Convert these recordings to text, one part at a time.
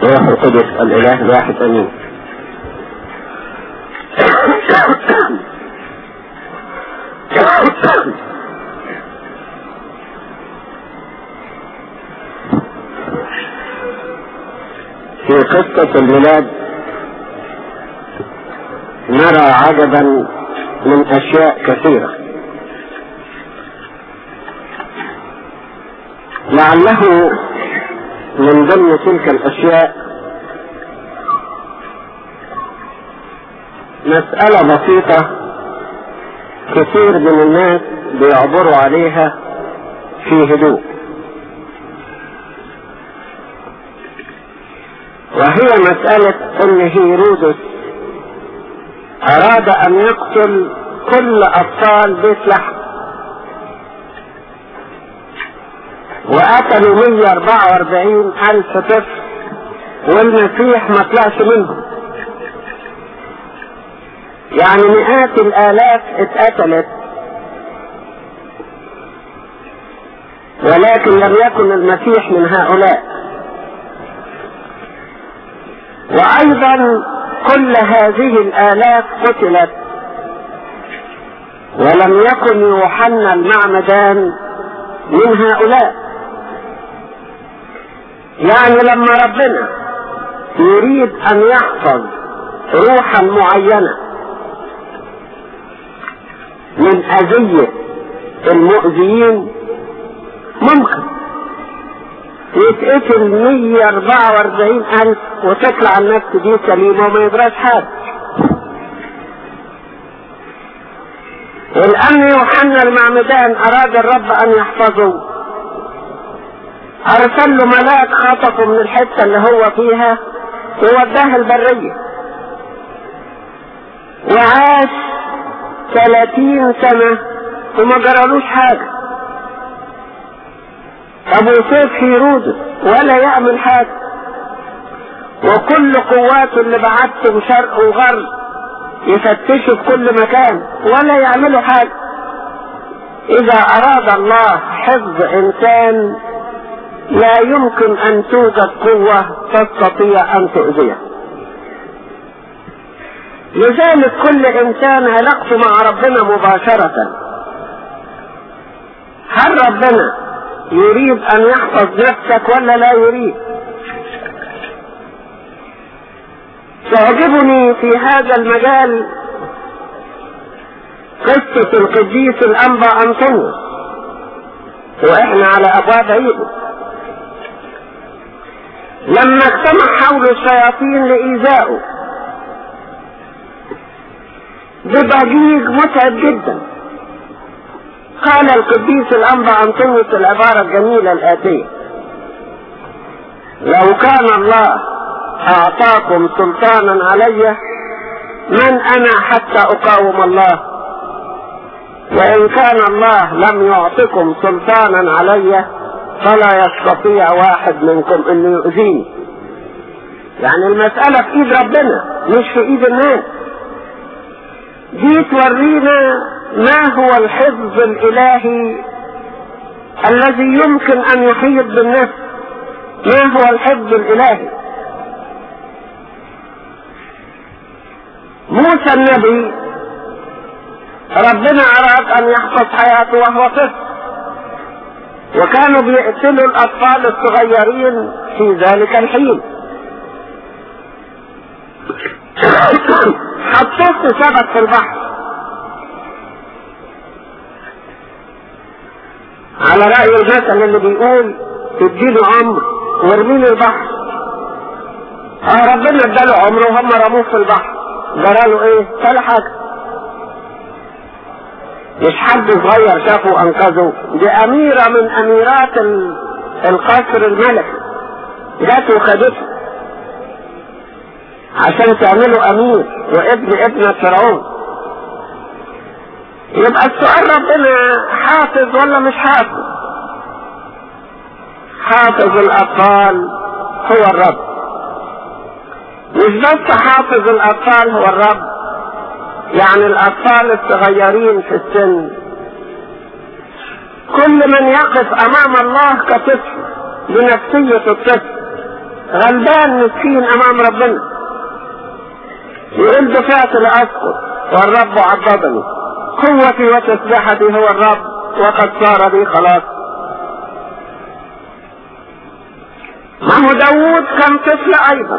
روح القدس الاله الواحد امين في قصة الميلاد نرى عجبا من اشياء كثيرة لعله من ضمن تلك الاشياء مسألة بسيطة كثير من الناس بيعبروا عليها في هدوء وهي مسألة ان هيرودس اراد ان يقتل كل اطفال بيت لحم وقتلوا 144 الف طفل والمسيح ما طلعش منهم يعني مئات الالاف اتقتلت ولكن لم يكن المسيح من هؤلاء وايضا كل هذه الالاف قتلت ولم يكن يوحنا المعمدان من هؤلاء يعني لما ربنا يريد ان يحفظ روحا معينه من اذيه المؤذيين ممكن يتقتل 144 ألف وتطلع النفس دي سليمة وما يجراش حاجة ولأن يوحنا المعمدان أراد الرب أن يحفظه أرسل له ملاك خطفه من الحتة اللي هو فيها ووداه البرية وعاش 30 سنة وما جرالوش حاجة ابو سيف هيرودس ولا يعمل حاجة وكل قواته اللي بعتهم شرق وغرب يفتشوا في كل مكان ولا يعملوا حاجة اذا اراد الله حفظ انسان لا يمكن ان توجد قوة تستطيع ان تؤذيه لذلك كل انسان علاقته مع ربنا مباشرة هل ربنا يريد ان يحفظ نفسك ولا لا يريد تعجبني في هذا المجال قصة القديس الأنبا أنطونيوس وإحنا على أبواب عيده لما اجتمع حول الشياطين لإيذائه بضجيج متعب جدا قال القديس الأنبا أنطونيوس العبارة الجميلة الآتية لو كان الله أعطاكم سلطانا علي من أنا حتى أقاوم الله وإن كان الله لم يعطكم سلطانا علي فلا يستطيع واحد منكم أن يؤذيني يعني المسألة في إيد ربنا مش في إيد الناس دي تورينا ما هو الحفظ الالهي الذي يمكن ان يحيط بالنفس ما هو الحفظ الالهي موسى النبي ربنا اراد ان يحفظ حياته وهو طفل وكانوا بيقتلوا الاطفال الصغيرين في ذلك الحين حطوه سبت في البحر على رأي المثل اللي بيقول تديله عمر وارميله البحر اه ربنا اداله عمر وهم رموه في البحر جراله ايه؟ ولا حاجة مش حد صغير شافه وانقذه دي اميرة من اميرات القصر الملكي جت وخدته عشان تعمله امير وابن ابن فرعون يبقى السؤال ربنا حافظ ولا مش حافظ حافظ الاطفال هو الرب مش بس حافظ الاطفال هو الرب يعني الاطفال الصغيرين في السن كل من يقف امام الله كطفل بنفسية الطفل غلبان مسكين امام ربنا يقول دفعت لاسقط والرب عضدني قوتي وتسبحتي هو الرب وقد صار لي خلاص ما هو داوود كان طفل ايضا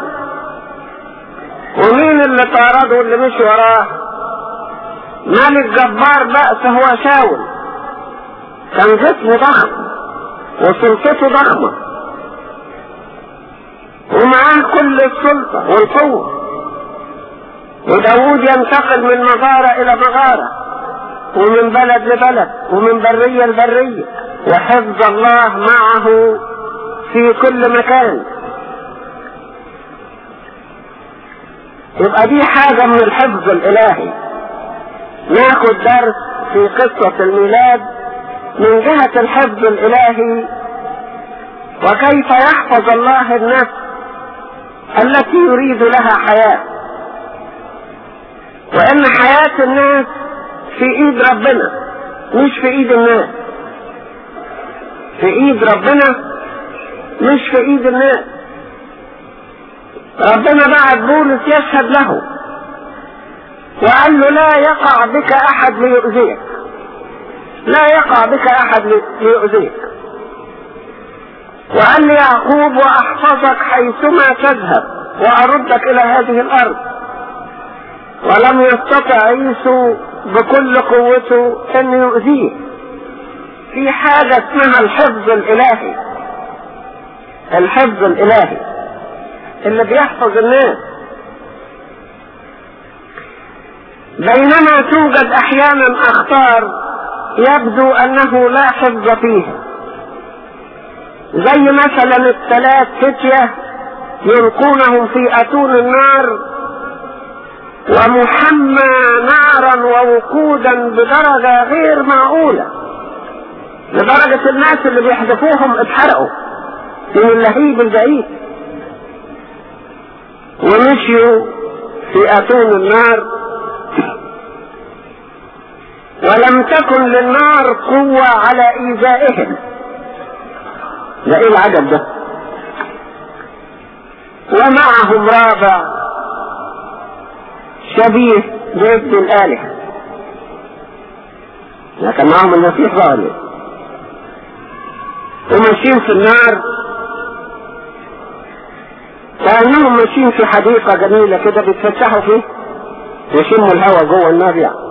ومين اللي طارده واللي مشي وراه ملك جبار بأس هو شاول كان جسمه ضخم وسلطته ضخمة ومعاه كل السلطة والقوة وداود ينتقل من مغارة إلى مغارة ومن بلد لبلد ومن برية لبرية وحفظ الله معه في كل مكان يبقى دي حاجة من الحفظ الإلهي ناخد درس في قصة الميلاد من جهة الحفظ الإلهي وكيف يحفظ الله النفس التي يريد لها حياة وإن حياة الناس في إيد ربنا مش في إيد الناس في إيد ربنا مش في إيد الناس ربنا بعد بولس يشهد له وقال له لا يقع بك احد ليؤذيك لا يقع بك احد ليؤذيك وقال ليعقوب واحفظك حيثما تذهب واردك الى هذه الارض ولم يستطع عيسو بكل قوته ان يؤذيه في حاجة اسمها الحفظ الالهي الحفظ الالهي اللي بيحفظ الناس بينما توجد احيانا اخطار يبدو انه لا حفظ فيها زي مثلا الثلاث فتية يلقونهم في اتون النار ومحمى نارا ووقودا بدرجة غير معقولة لدرجة الناس اللي بيحذفوهم اتحرقوا من اللهيب البعيد ومشيوا في اتون النار ولم تكن للنار قوة على ايذائهم ده ايه العجب ده ومعهم رابع شبيه بابن الآلهة لكن معهم المسيح ظاهر وماشيين في النار كأنهم ماشيين في حديقة جميلة كده بيتفسحوا فيه يشموا الهواء جوه النار يعني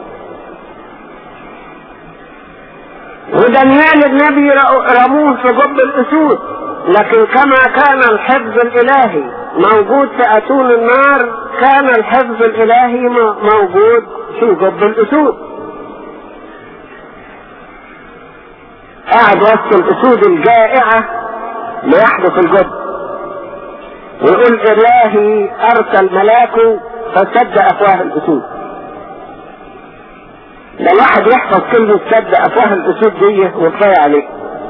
ودانيال النبي رموه في جب الاسود لكن كما كان الحفظ الالهي موجود في اتون النار كان الحفظ الالهي موجود في جب الاسود قاعد وسط الاسود الجائعة ليحدث الجب ويقول الهي ارسل ملاكه فسد افواه الاسود ده الواحد يحفظ كلمة سد افواه الاسود دي وكفاية عليه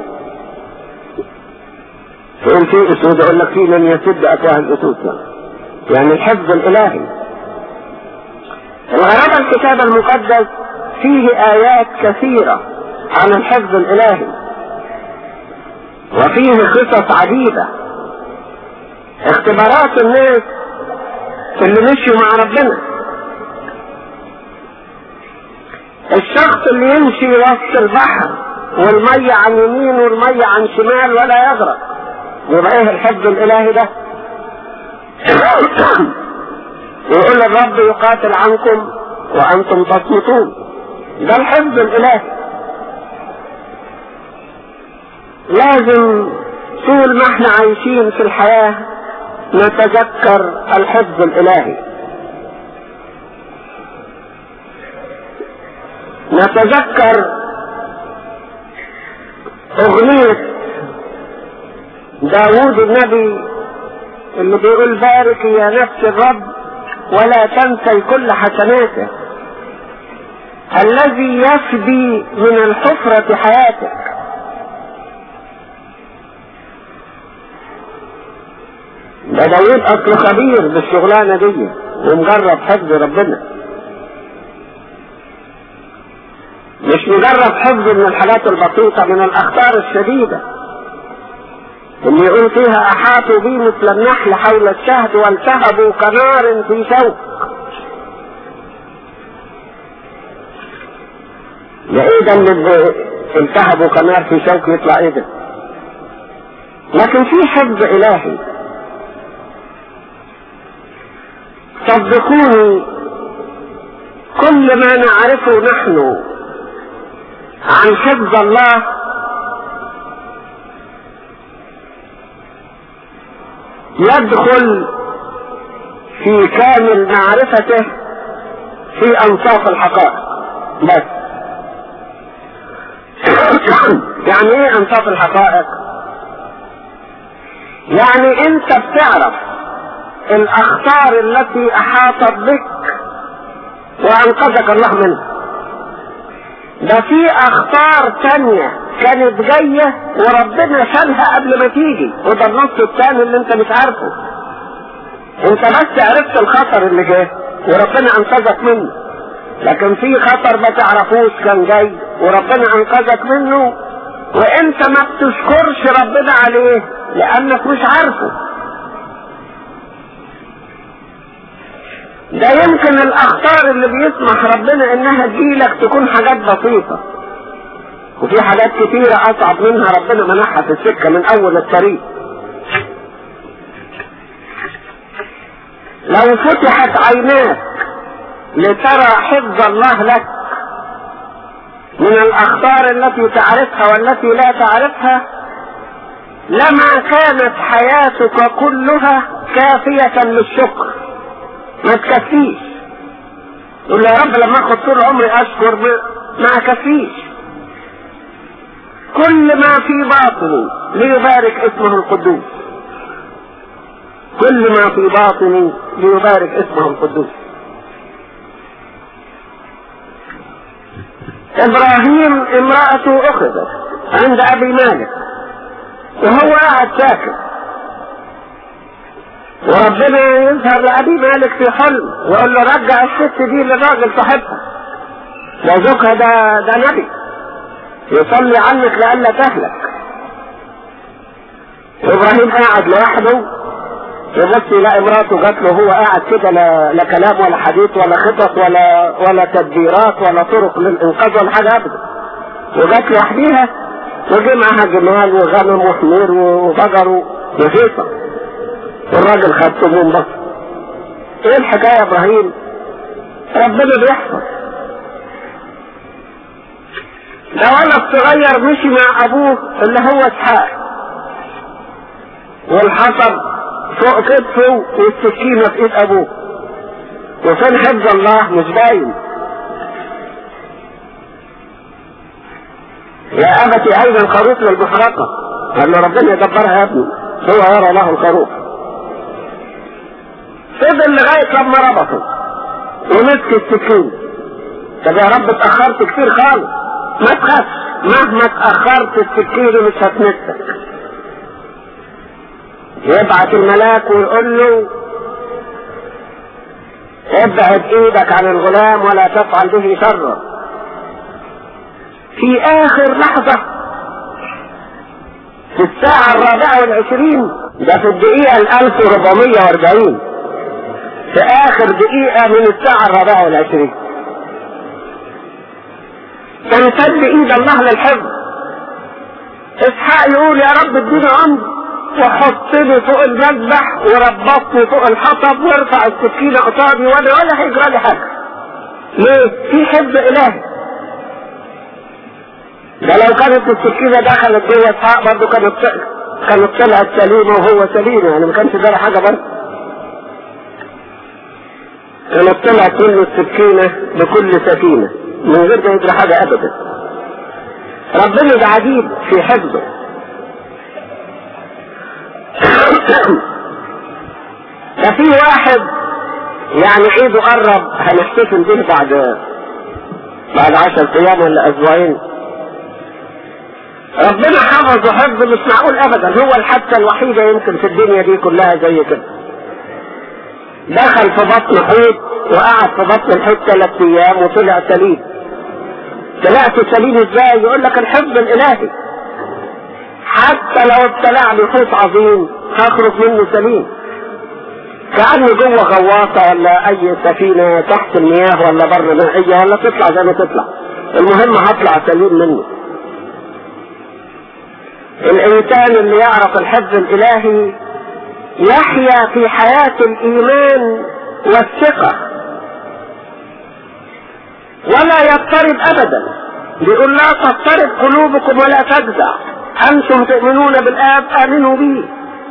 تقول في اسود اقول لك في من يسد افواه الاسود يعني الحفظ الالهي الغرابة الكتاب المقدس فيه ايات كثيرة عن الحفظ الالهي وفيه قصص عديدة اختبارات الناس اللي مشوا مع ربنا الشخص اللي يمشي وسط البحر والمية عن يمين والمية عن شمال ولا يغرق يبقى ايه الحفظ الالهي ده ويقول الرب يقاتل عنكم وانتم تصمتون ده الحفظ الالهي لازم طول ما احنا عايشين في الحياة نتذكر الحفظ الالهي نتذكر اغنية داوود النبي اللي بيقول بارك يا نفس الرب ولا تنسي كل حسناته الذي يفدي من الحفرة حياتك ده داوود اصله خبير بالشغلانة دي ومجرب حفظ ربنا مش مجرد حفظ من الحاجات البسيطة من الأخطار الشديدة اللي يقول فيها احاطوا بي مثل النحل حول الشهد والتهبوا كنار في شوك ده ايه ده اللي التهبوا كنار في شوك يطلع ايه ده لكن في حفظ الهي صدقوني كل ما نعرفه نحن عن حفظ الله يدخل في كامل معرفته في انصاف الحقائق بس يعني ايه انصاف الحقائق يعني انت بتعرف الاخطار التي احاطت بك وانقذك الله منها ده في اخطار تانية كانت جاية وربنا شالها قبل ما تيجي وده النص الثاني اللي انت مش عارفه انت بس عرفت الخطر اللي جاي وربنا انقذك منه لكن في خطر ما تعرفوش كان جاي وربنا انقذك منه وانت ما بتشكرش ربنا عليه لانك مش عارفه ده يمكن الاخطار اللي بيسمح ربنا انها تجيلك تكون حاجات بسيطة وفي حاجات كتيرة اصعب منها ربنا منحها في السكة من اول الطريق لو فتحت عيناك لترى حفظ الله لك من الاخطار التي تعرفها والتي لا تعرفها لما كانت حياتك كلها كافية للشكر ما تكفيش تقول يا رب لما اخد طول عمري اشكر ما كفيش كل ما في باطني ليبارك اسمه القدوس كل ما في باطني ليبارك اسمه القدوس ابراهيم امرأته اخذت عند ابي مالك وهو قاعد ساكت وربنا يظهر لأبي مالك في حلم ويقول له رجع الست دي للراجل صاحبها ده زوجها ده ده نبي يصلي عنك لئلا تهلك ابراهيم قاعد لوحده يبص يلاقي مراته جات له هو قاعد كده لا, لا كلام ولا حديث ولا خطط ولا ولا تدبيرات ولا طرق للانقاذ ولا حاجه ابدا وجات لوحديها وجي معاها جمال وغنم وحمير وبقر وهيصه والراجل خد سموم بس ايه الحكايه يا ابراهيم ربنا بيحفظ ده ولد صغير مشي مع ابوه اللي هو اسحاق والحطب فوق كتفه والسكينه في ايد ابوه وفين حفظ الله مش باين يا ابتي اين الخروف للمحرقه قال له ربنا يدبرها يا ابني هو يرى له الخروف فضل لغايه لما ربطه ومسك السكين طب يا رب اتاخرت كتير خالص ما تخافش مهما اتاخرت السكين مش هتمسك يبعت الملاك ويقول له ابعد ايدك عن الغلام ولا تفعل به شرا في اخر لحظة في الساعة الرابعة والعشرين ده في الدقيقة الالف وربعمية واربعين في اخر دقيقة من الساعة الرابعة والعشرين تمتد ايد الله للحفظ اسحاق يقول يا رب اديني عمر وحطني فوق المذبح وربطني فوق الحطب وارفع السكينة قصادي وانا ولا هيجرى لي حاجة ليه؟ في حفظ الهي ده لو كانت السكينة دخلت جوه اسحاق برضه كانت كانت طلعت سليمة وهو سليم يعني ما كانش جرى حاجة برضه كانت طلعت منه السكينة بكل سكينة من غير ما يجرى حاجة أبدا ربنا ده عجيب في حفظه ده في واحد يعني عيده قرب هنحتفل به بعد بعد عشر ايام ولا اسبوعين ربنا حفظ وحفظ مش معقول ابدا هو الحادثه الوحيده يمكن في الدنيا دي كلها زي كده دخل في بطن حوت وقعد في بطن الحوت ثلاث ايام وطلع سليم طلعت سليم ازاي يقول لك الحفظ الالهي حتى لو ابتلعني حوت عظيم هخرج منه سليم كأنه جوه غواصة ولا أي سفينة تحت المياه ولا بر مائية ولا تطلع زي ما تطلع المهم هطلع سليم منه الإنسان اللي يعرف الحفظ الإلهي يحيا في حياة الإيمان والثقة ولا يضطرب أبدا بيقول لا تضطرب قلوبكم ولا تجزع أنتم تؤمنون بالآب آمنوا به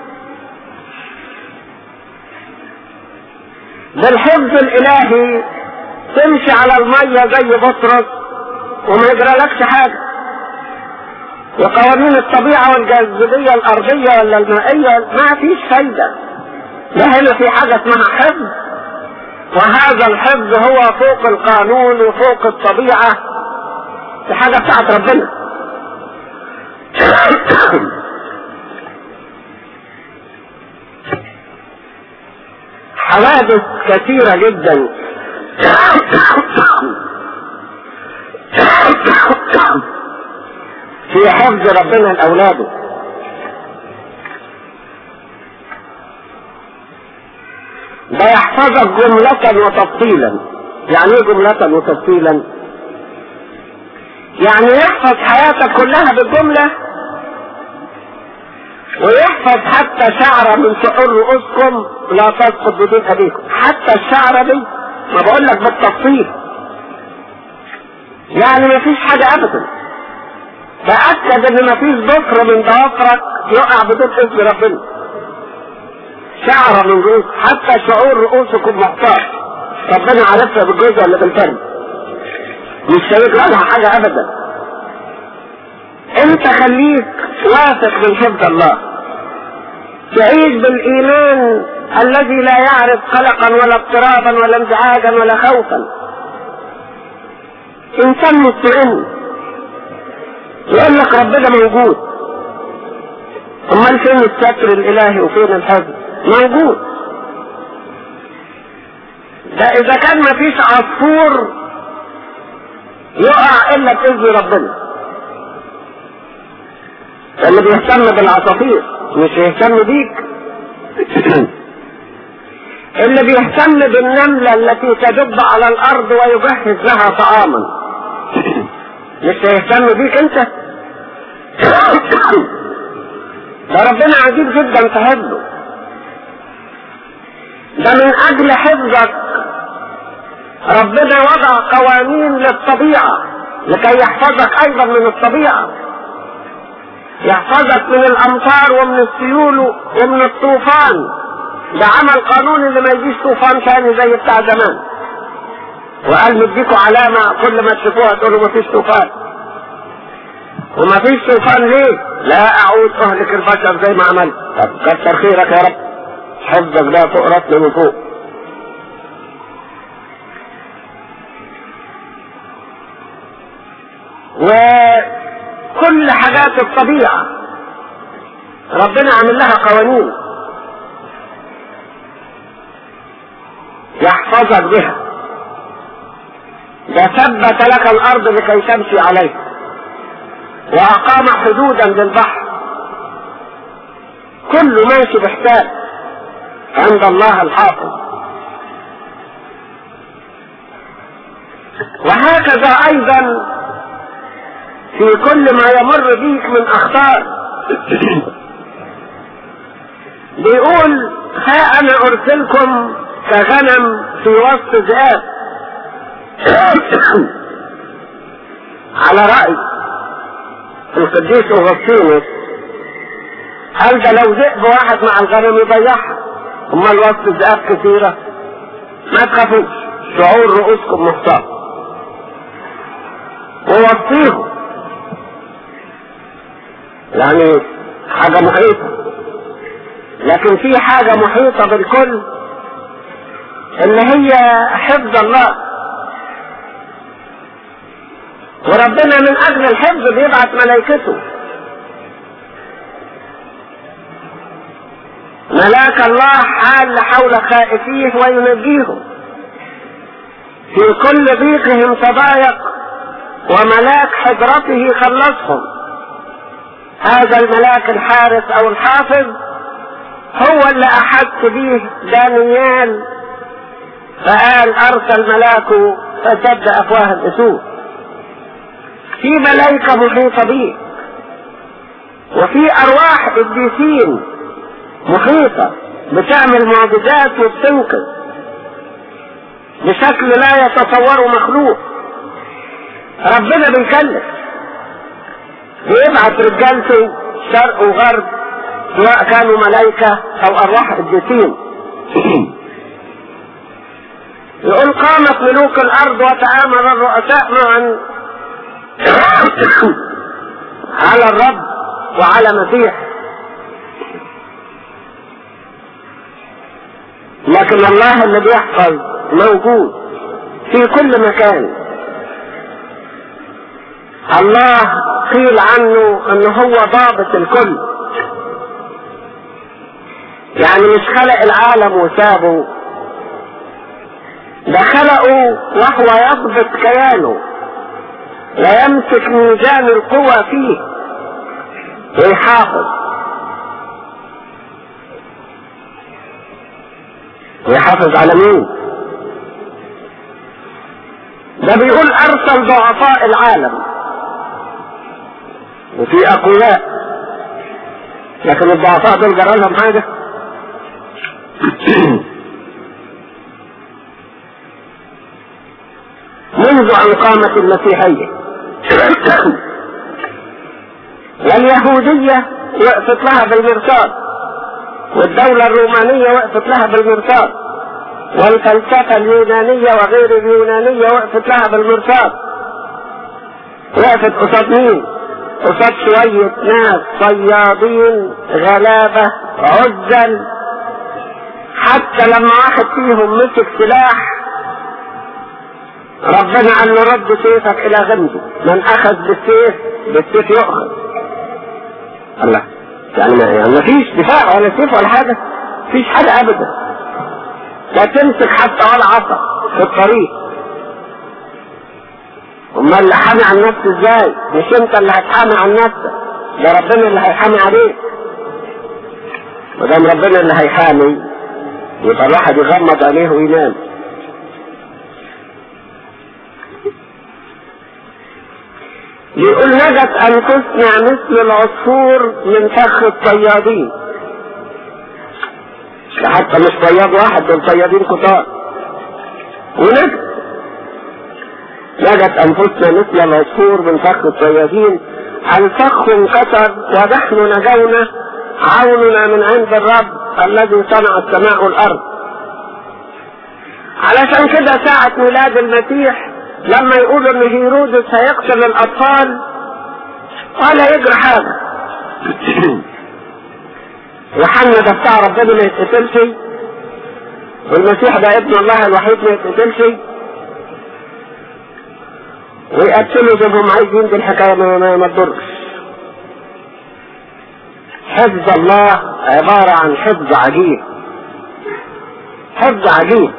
بالحفظ الإلهي تمشي على المية زي بطرس وما يجرالكش حاجة وقوانين الطبيعة والجاذبية الأرضية ولا المائية ما فيش فايدة لا هنا في حاجة اسمها حفظ وهذا الحفظ هو فوق القانون وفوق الطبيعة في حاجة بتاعت ربنا حوادث كثيرة جدا في حفظ ربنا لأولاده ده يحفظك جملة وتفصيلا يعني ايه جملة وتفصيلا يعني يحفظ حياتك كلها بالجملة ويحفظ حتى شعرة من شعور رؤوسكم لا تسقط بدون أبيكم حتى الشعرة دي ما بقول لك بالتفصيل يعني ما فيش حاجة أبدا تأكد إن ما فيش ضفر من ضوافرك يقع بدون إذن ربنا شعرة من رؤوس حتى شعور رؤوسكم محتار ربنا عرفها بالجزء اللي بالفرد مش هيجرى لها حاجة أبدا انت خليك واثق من حفظ الله تعيش بالايمان الذي لا يعرف قلقا ولا اضطرابا ولا انزعاجا ولا خوفا انسان مطمئن يقول لك ربنا موجود امال فين الستر الالهي وفين الحفظ موجود ده اذا كان مفيش عصفور يقع الا باذن ربنا اللي بيهتم بالعصافير مش يهتم بيك اللي بيهتم بالنملة التي تدب على الأرض ويجهز لها طعاما مش هيهتم بيك أنت ده ربنا عجيب جدا في حفظه ده من أجل حفظك ربنا وضع قوانين للطبيعة لكي يحفظك أيضا من الطبيعة يحفظك من الامطار ومن السيول ومن الطوفان ده عمل قانون اللي ما يجيش طوفان تاني زي بتاع زمان وقال مديكوا علامة كل ما تشوفوها تقولوا ما فيش طوفان وما فيش طوفان ليه؟ لا اعود اهلك البشر زي ما عملت طب كتر خيرك يا رب حفظك ده فوق راسنا من فوق و كل حاجات الطبيعة ربنا عمل لها قوانين يحفظك بها ده ثبت لك الأرض لكي تمشي عليها وأقام حدودا للبحر كل ماشي بحساب عند الله الحافظ وهكذا أيضا في كل ما يمر بيك من اخطار بيقول ها انا ارسلكم كغنم في وسط ذئاب على رأي القديس اغسطينوس قال ده لو ذئب واحد مع الغنم يضيعها امال وسط ذئاب كثيرة ما تخافوش شعور رؤوسكم محتار ووصيهم يعني حاجة محيطة لكن في حاجة محيطة بالكل اللي هي حفظ الله وربنا من اجل الحفظ بيبعت ملائكته ملاك الله حال حول خائفيه وينجيهم في كل ضيقهم تضايق وملاك حضرته خلصهم هذا الملاك الحارس او الحافظ هو اللي احس به دانيال فقال ارسل ملاكه فسد افواه الاسود في ملائكة محيطة بيه وفي ارواح قديسين محيطة بتعمل معجزات وبتنقذ بشكل لا يتصوره مخلوق ربنا بيكلف ويبعت رجالته شرق وغرب سواء كانوا ملائكة او ارواح قديسين يقول قامت ملوك الارض وتآمر الرؤساء معا على الرب وعلى مسيح لكن الله اللي بيحفظ موجود في كل مكان الله قيل عنه انه هو ضابط الكل يعني مش خلق العالم وسابه ده خلقه وهو يضبط كيانه ويمسك ميزان القوى فيه ويحافظ ويحافظ على مين ده بيقول ارسل ضعفاء العالم وفي اقوياء لكن الضعفاء دول جرى لهم حاجه منذ ان قامت المسيحيه واليهوديه وقفت لها بالمرصاد والدوله الرومانيه وقفت لها بالمرصاد والفلسفه اليونانيه وغير اليونانيه وقفت لها بالمرصاد وقفت قصاد مين قصاد شوية ناس صيادين غلابة عزل حتى لما واحد فيهم مسك سلاح ربنا قال له رد سيفك الى غمده من اخذ بالسيف بالسيف يؤخذ الله يعني ما يعني ما فيش دفاع ولا سيف ولا حاجة فيش حاجة ابدا لا تمسك حتى ولا عصا في الطريق امال اللي حامي عن نفسه ازاي مش انت اللي هتحامي عن نفسك ده ربنا اللي هيحامي عليك ودام ربنا اللي هيحامي يبقى الواحد يغمض عليه وينام يقول نجت انفسنا مثل العصفور من فخ الصيادين حتى مش صياد واحد دول صيادين كتار ونجت نجت انفسنا مثل العصفور من فخ الصيادين الفخ انكسر ونحن نجونا عوننا من عند الرب الذي صنع السماء والارض علشان كده ساعة ميلاد المسيح لما يقولوا ان هيرودس هيقتل الاطفال ولا يجري حاجة يوحنا ده بتاع ربنا ما يتقتلش والمسيح ده ابن الله الوحيد ما يتقتلش ويقتلوا زي ما هم عايزين دي الحكايه ما, ما, ما تضرش حفظ الله عبارة عن حفظ عجيب حفظ عجيب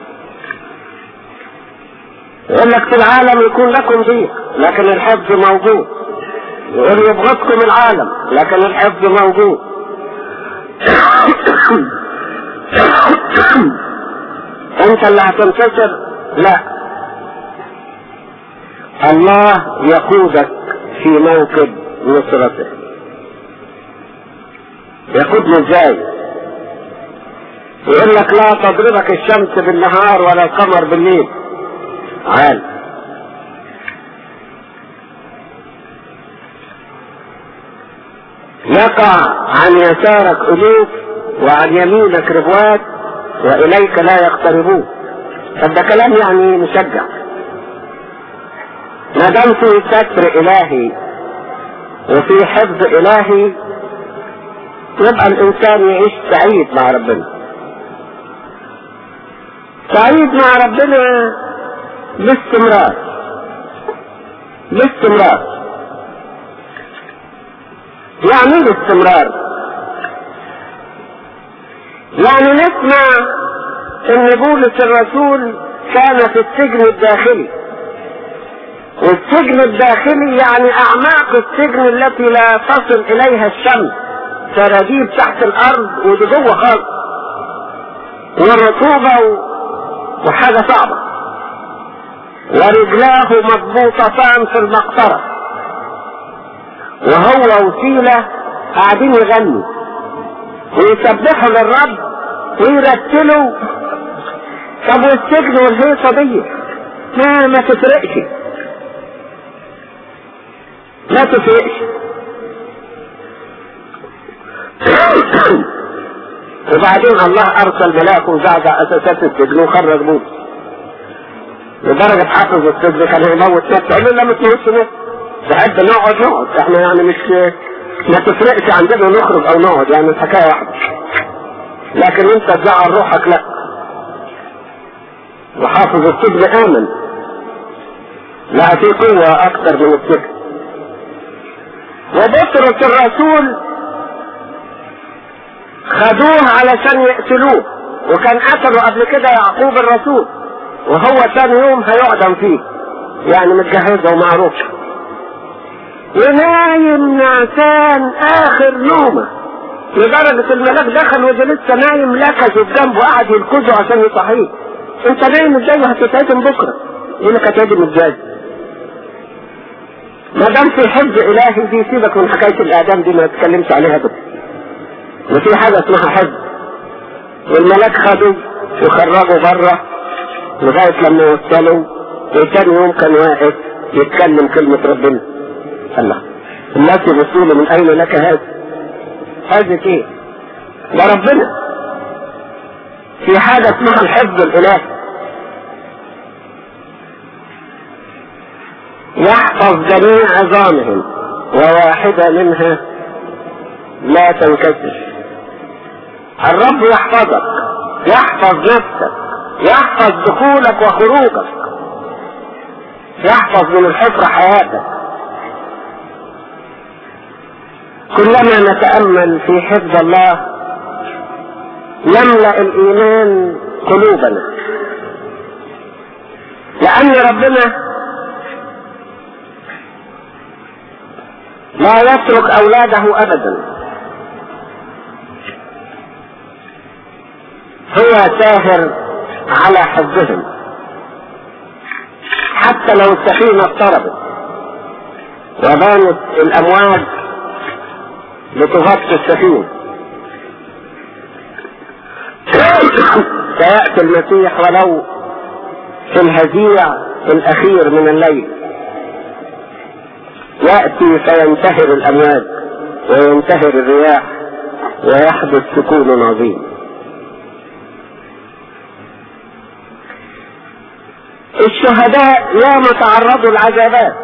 يقول لك في العالم يكون لكم ضيق لكن الحفظ موجود يقول يبغضكم العالم لكن الحفظ موجود انت اللي هتنتصر لا الله يقودك في موكب نصرته يقودنا ازاي يقول لك لا تضربك الشمس بالنهار ولا القمر بالليل عال يقع عن يسارك ألوف وعن يمينك ربوات وإليك لا يقتربون طب ده كلام يعني مشجع ما دام في ستر إلهي وفي حفظ إلهي يبقى الإنسان يعيش سعيد مع ربنا سعيد مع ربنا باستمرار باستمرار يعني ايه باستمرار يعني نسمع ان بولس الرسول كان في السجن الداخلي والسجن الداخلي يعني اعماق السجن التي لا تصل اليها الشمس سراديب تحت الارض ودي جوه خالص والرطوبة و... وحاجة صعبة ورجلاه مضبوطتان في المقطرة وهو وسيلة قاعدين يغنوا ويسبحوا للرب ويرتلوا طب والسجن والهيصة دي ما ما تفرقش ما تفرقش وبعدين الله ارسل ملاك وزعزع اساسات السجن وخرج موسى لدرجة حافظ السجن كان هيموت نفسه قال له لا ما تموتش نفسه تحب نقعد نقعد احنا يعني مش ما تفرقش عندنا نخرج او نقعد يعني الحكاية واحدة لكن انت تزعل روحك لا وحافظ السجن امن لا في قوة اكتر من السجن وبطرس الرسول خدوه علشان يقتلوه وكان قتلوا قبل كده يعقوب الرسول وهو ثاني يوم هيعدم فيه يعني متجهزه ومعروف ونايم نعسان اخر نومه لدرجة الملاك دخل وده لسه نايم لكزه بجنبه قعد يلكزه عشان يصحيه انت نايم ازاي وهتتعدم بكره يقول لك هتعدم ازاي ما دام في حفظ الهي دي سيبك من حكايه الاعدام دي ما تتكلمش عليها بس وفي حاجه اسمها حفظ والملاك خدوا وخرجوا بره لغايه لما وصلوا وتاني يوم كان واقف يتكلم كلمه ربنا الله الناس يبصوا من اين لك هذا؟ هذا ايه؟ ده ربنا في حاجه اسمها الحفظ الالهي يحفظ جميع عظامهم وواحدة منها لا تنكسر الرب يحفظك يحفظ نفسك يحفظ دخولك وخروجك يحفظ من الحفرة حياتك كلما نتأمل في حفظ الله يملأ الإيمان قلوبنا لأن ربنا لا يترك اولاده ابدا هو ساهر على حفظهم حتى لو السفينة اضطربت وبانت الامواج لتغطي السفينة سيأتي المسيح ولو في الهزيع الاخير من الليل يأتي فينتهر الأمواج وينتهر الرياح ويحدث سكون عظيم الشهداء ياما تعرضوا العذابات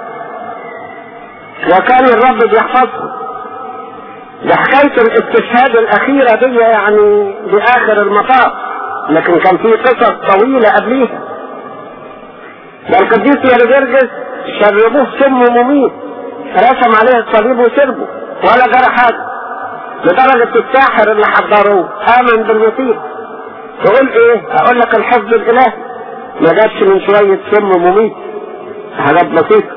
وكان الرب بيحفظهم ده حكاية الاستشهاد الأخيرة دي يعني بآخر المطاف لكن كان في قصص طويلة قبليها ده القديس يالجرجس شربوه سم مميت رسم عليه الصليب وشربه ولا جرى حاجه لدرجة الساحر اللي حضروه آمن بالمصير تقول ايه؟ اقول لك الحفظ الالهي ما جابش من شوية سم مميت حاجات بسيطة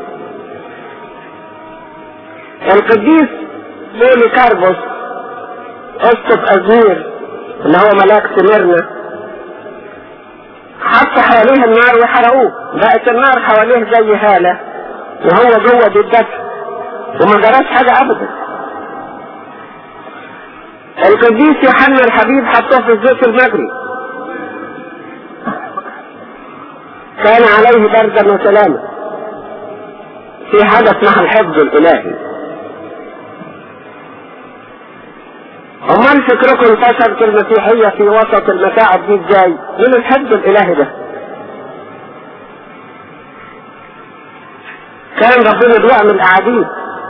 القديس بولي كاربوس اسقف ازمير اللي هو ملاك سميرنا حط حواليه النار وحرقوه بقت النار حواليه زي هالة وهو جوه بيتدفن وما جراش حاجة ابدا القديس يوحنا الحبيب حطوه في الزيت المجري كان عليه بردا وسلاما في حاجة اسمها الحفظ الالهي امال فكركم انتشرت المسيحية في وسط المتاعب دي ازاي من الحفظ الالهي ده كان ربنا بيعمل اعاديد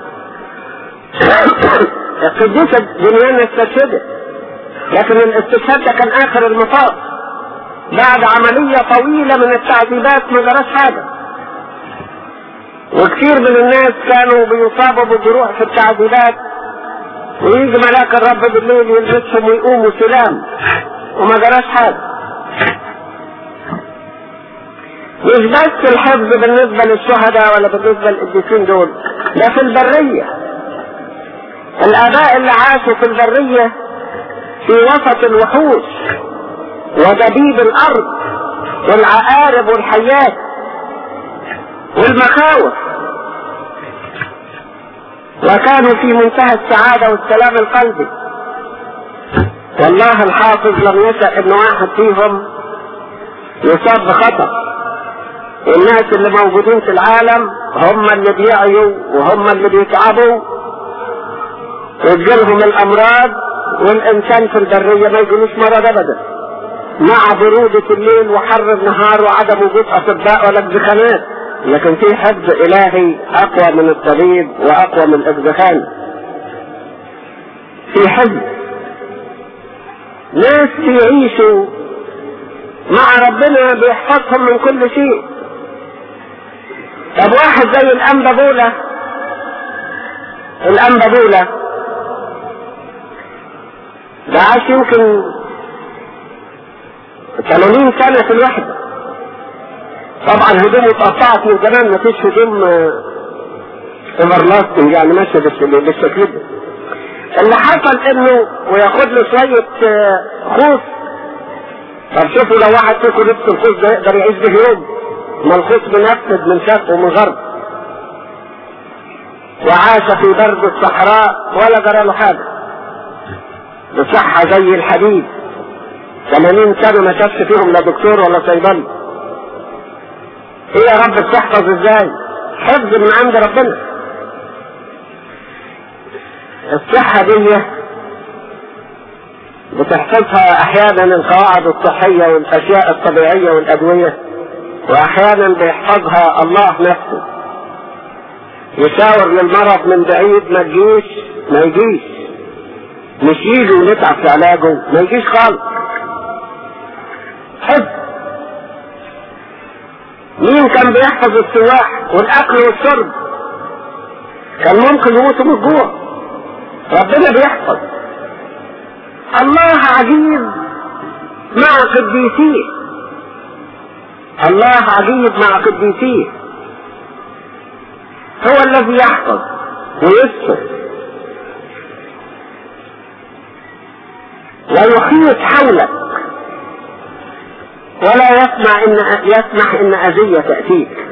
القديسة دنيانا استشهدت لكن الاستشهاد ده كان اخر المطاف بعد عملية طويلة من التعذيبات ما جراش حاجة وكثير من الناس كانوا بيصابوا بجروح في التعذيبات ويجي ملاك الرب بالليل يلبسهم ويقوموا سلام وما جراش حاجة مش بس الحفظ بالنسبة للشهداء ولا بالنسبة للقديسين دول ده في البرية الآباء اللي عاشوا في البرية في وسط الوحوش ودبيب الأرض والعقارب والحيات والمخاوف وكانوا في منتهى السعادة والسلام القلبي والله الحافظ لم يشأ ان واحد فيهم يصاب بخطر الناس اللي موجودين في العالم هم اللي بيعيوا وهم اللي بيتعبوا وتجيلهم الامراض والانسان في البريه ما يجيلوش مرض ابدا مع برودة الليل وحر النهار وعدم وجود اطباء ولا ادخانات لكن في حفظ الهي اقوى من الطبيب واقوى من الادخان في حفظ ناس بيعيشوا مع ربنا بيحفظهم من كل شيء طب واحد زي الأنبابولة الأنبابولة ده عاش يمكن 80 سنة في الوحدة طبعا هدومه اتقطعت من زمان مفيش هدوم ايفرلاستنج يعني ماشية بالشكل ده اللي حصل انه وياخد له شوية خوص طب شوفوا لو واحد فيكم لبس الخوص ده يقدر يعيش به يوم ما الخوص بنفذ من شرق ومن غرب وعاش في برد الصحراء ولا جرى له حاجة بصحة زي الحديد 80 سنة ما شافش فيهم لا دكتور ولا صيدلي ايه يا رب بتحفظ ازاي حفظ من عند ربنا الصحة دي بتحفظها احيانا القواعد الصحية والاشياء الطبيعية والادوية واحيانا بيحفظها الله نفسه يشاور للمرض من بعيد ما تجيش ما يجيش مش يجي ونتعب في علاجه ما يجيش خالص حفظ مين كان بيحفظ السواح والاكل والشرب كان ممكن يموتوا من الجوع ربنا بيحفظ الله عجيب مع قديسيه الله عجيب مع قديسيه هو الذي يحفظ ويستر ويحيط حولك ولا يسمع ان يسمح ان اذية تأتيك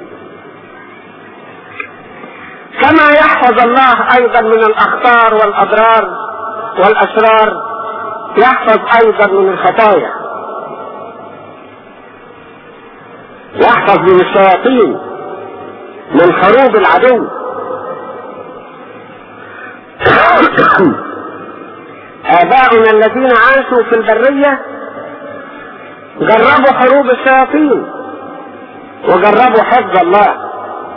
كما يحفظ الله ايضا من الاخطار والاضرار والاشرار يحفظ ايضا من الخطايا يحفظ من الشياطين من حروب العدو آباؤنا الذين عاشوا في البرية جربوا حروب الشياطين وجربوا حفظ الله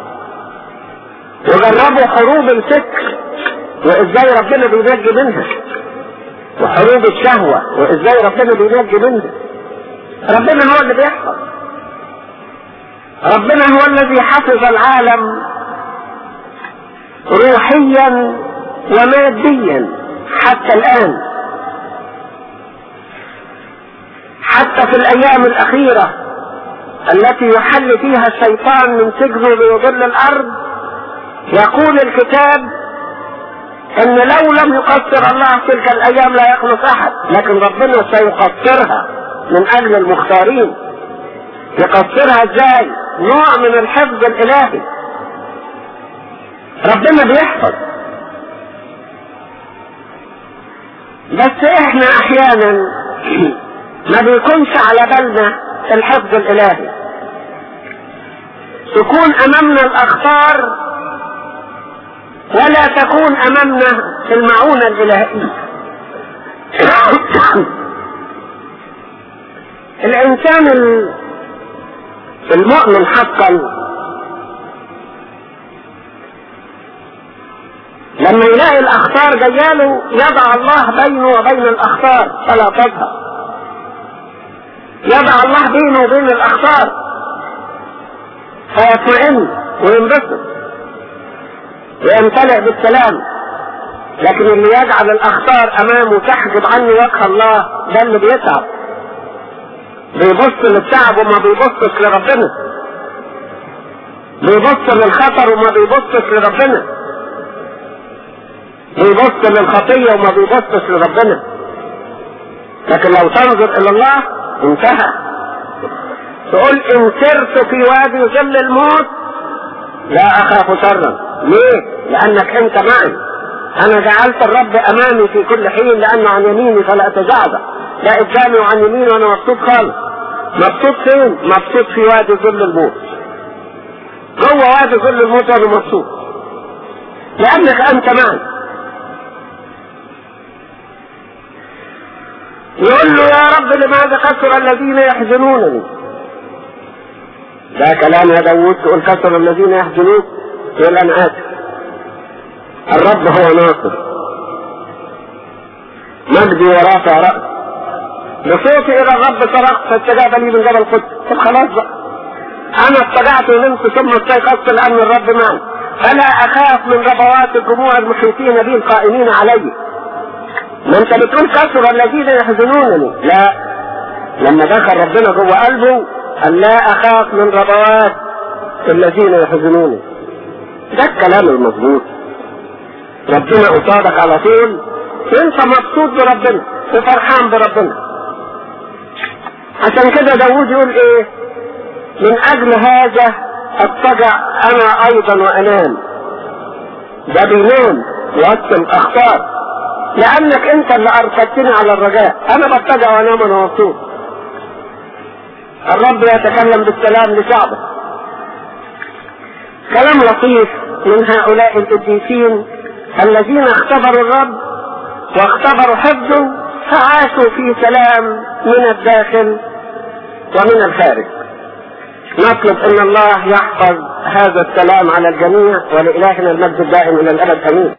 وجربوا حروب الفكر وازاي ربنا بينجي منها وحروب الشهوة وازاي ربنا بينجي منها ربنا هو اللي بيحفظ ربنا هو الذي حفظ العالم روحيا وماديا حتى الآن حتى في الأيام الأخيرة التي يحل فيها الشيطان من سجنه ليضل الأرض يقول الكتاب ان لو لم يقصر الله تلك الايام لا يخلص احد لكن ربنا سيقصرها من اجل المختارين يقصرها ازاي نوع من الحفظ الالهي ربنا بيحفظ بس احنا احيانا ما بيكونش على بالنا الحفظ الالهي تكون امامنا الاخطار ولا تكون امامنا المعونة الالهية الانسان المؤمن حقا لما يلاقي الاخطار جاياله يضع الله بينه وبين الاخطار فلا تظهر يضع الله بينه وبين الاخطار فيطمئن وينبسط ويمتلئ بالسلام لكن اللي يجعل الاخطار امامه تحجب عنه وجه الله ده اللي بيتعب بيبص للتعب وما بيبصش لربنا بيبص للخطر وما بيبصش لربنا بيبص للخطية وما بيبصش لربنا لكن لو تنظر الى الله انتهى تقول ان سرت في وادي ظل الموت لا اخاف شرا ليه لانك انت معي انا جعلت الرب امامي في كل حين لانه عن يميني فلا اتزعزع لا قدامي وعن يميني وانا مبسوط خالص مبسوط فين مبسوط في وادي ظل الموت جوه وادي ظل الموت وانا مبسوط لانك انت معي يقول له يا رب لماذا كثر الذين يحزنونني ده كلام يا داوود تقول كثر الذين يحزنون يقول انا اسف الرب هو ناصر مجدي ورافع رأس بصوتي الى الرب صرخت فاستجاب لي من جبل قدس طب خلاص بقى انا اضطجعت ونمت ثم استيقظت لان الرب معي فلا اخاف من ربوات الجموع المحيطين بي القائمين علي ما انت بتقول كثر الذين يحزنونني لا لما دخل ربنا جوه قلبه قال لا اخاف من ربوات الذين يحزنوني ده الكلام المظبوط ربنا قصادك على طول انت مبسوط بربنا وفرحان بربنا عشان كده داوود يقول ايه من اجل هذا اضطجع انا ايضا وانام ده بينام وسط الاخطار لانك انت اللي ارشدتني على الرجاء انا بضطجع وانام وانا مبسوط الرب يتكلم بالسلام لشعبه كلام لطيف من هؤلاء القديسين الذين اختبروا الرب واختبروا حفظه فعاشوا في سلام من الداخل ومن الخارج نطلب ان الله يحفظ هذا السلام على الجميع ولإلهنا المجد الدائم الى الابد امين